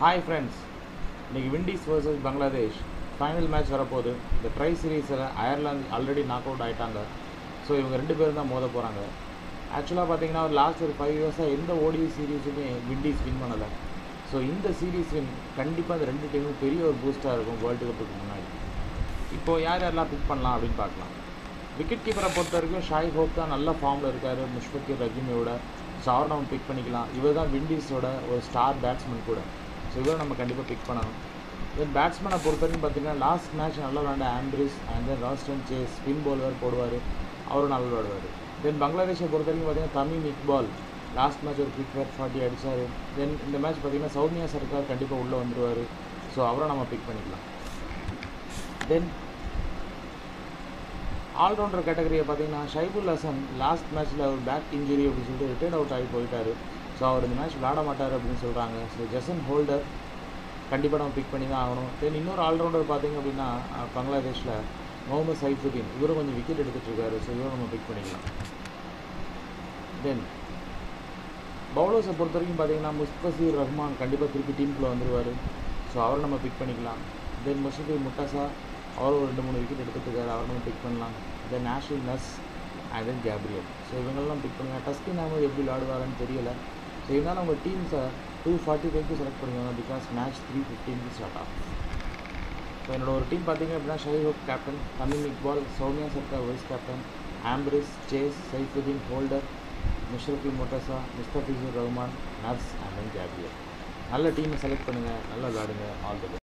hi friends இன்றைக்கி Windies vs Bangladesh final match வரப்போகுது இந்த ட்ரை சீரீஸில் அயர்லாந்து ஆல்ரெடி நாக் அவுட் ஆகிட்டாங்க ஸோ இவங்க ரெண்டு பேரும் தான் மோத போகிறாங்க ஆக்சுவலாக பார்த்தீங்கன்னா ஒரு லாஸ்ட் ஒரு ஃபைவ் இயர்ஸாக எந்த ஓடிஐ சீரீஸுமே விண்டீஸ் வின் பண்ணலை ஸோ இந்த சீரீஸ் வின் கண்டிப்பாக இந்த ரெண்டு டீமும் பெரிய ஒரு பூஸ்ட்டாக இருக்கும் வேர்ல்டு கப்புக்கு முன்னாடி இப்போது யார் யாரெல்லாம் பிக் பண்ணலாம் அப்படின்னு பார்க்கலாம் விக்கெட் கீப்பரை பொறுத்த வரைக்கும் ஷாய் ஹோப் தான் நல்ல ஃபார்மில் இருக்கார் முஷ்ஃபக்கீர் ரஹீமியோட ஸோ அவர் நம்ம பிக் பண்ணிக்கலாம் இவர் தான் விண்டீஸோட ஒரு ஸ்டார் பேட்ஸ்மேன் கூட ஸோ இவரை நம்ம கண்டிப்பாக பிக் பண்ணணும் தென் பேட்ஸ்மேனை பொறுத்த வரைக்கும் பார்த்தீங்கன்னா லாஸ்ட் மேட்ச் நல்லா விளாண்ட Ambris and then Roston Chase spin bowler போடுவார் அவரும் நல்லா விளாடுவார் தென் பங்களாதேஷை பொறுத்த வரைக்கும் பார்த்தீங்கன்னா தமிம் இக்பால் லாஸ்ட் மேட்ச் ஒரு குவிக் ஃபேட் ஃபார்ட்டி அடித்தார் தென் இந்த மேட்ச் பார்த்தீங்கன்னா சௌமியா சர்க்கார் கண்டிப்பாக உள்ளே வந்துடுவார் ஸோ அவரை நம்ம பிக் பண்ணிக்கலாம் தென் ஆல்ரவுண்டர் கேட்டகரியை பார்த்தீங்கன்னா ஷைபுல் ஹசன் லாஸ்ட் மேட்ச்சில் ஒரு பேக் இன்ஜுரி அப்படின்னு சொல்லிட்டு ரிட்டையர்ட் அவுட் ஆகி போயிட்டாரு ஸோ அவர் இந்த மேட்ச் விளாட மாட்டார் அப்படின்னு சொல்கிறாங்க ஸோ ஜெசன் ஹோல்டர் கண்டிப்பாக நம்ம பிக் பண்ணி தான் ஆகணும் தென் இன்னொரு ஆல்ரவுண்டர் பார்த்தீங்க அப்படின்னா அஹ், பங்களாதேஷில் முகமது சைஃபுதீன் இவரும் கொஞ்சம் விக்கெட் எடுத்துகிட்டு இருக்காரு ஸோ இவரும் நம்ம பிக் பண்ணிக்கலாம் தென் பவுலர்ஸை பொறுத்த வரைக்கும் பார்த்தீங்கன்னா முஸ்தபீர் ரஹ்மான் கண்டிப்பாக திருப்பி டீமுக்குள்ளே வந்துருவார் ஸோ அவரை நம்ம பிக் பண்ணிக்கலாம் தென் முஷஃபீர் முட்டாசா அவரும் ஒரு ரெண்டு மூணு விக்கெட் எடுத்துகிட்டு இருக்காரு அவரை நம்ம பிக் பண்ணலாம் then Ashley Nurse and then Gabriel so இவங்கெல்லாம் பிக் பண்ணுங்க டஸ்கின் அகமது எப்படி விளாடுவாருன்னு தெரியல ஸோ இருந்தாலும் உங்கள் டீம்ஸை டூ ஃபார்ட்டி ஃபைவ்க்கு செலக்ட் பண்ணிக்கோங்க பிகாஸ் மேட்ச் த்ரீ ஃபிஃப்டீனுக்கு ஸ்டார்ட் ஆகும் ஸோ என்னோட ஒரு டீம் பார்த்தீங்க அப்படின்னா Shai Hope captain Tamim Iqbal Soumya Sarkar vice captain Ambris Chase Saifuddin Holder Mashrafe Mortaza Mustafizur Rahman Nurse and then Gabriel நல்ல டீமை செலக்ட் பண்ணுங்கள் நல்லா விளாடுங்க ஆல் தி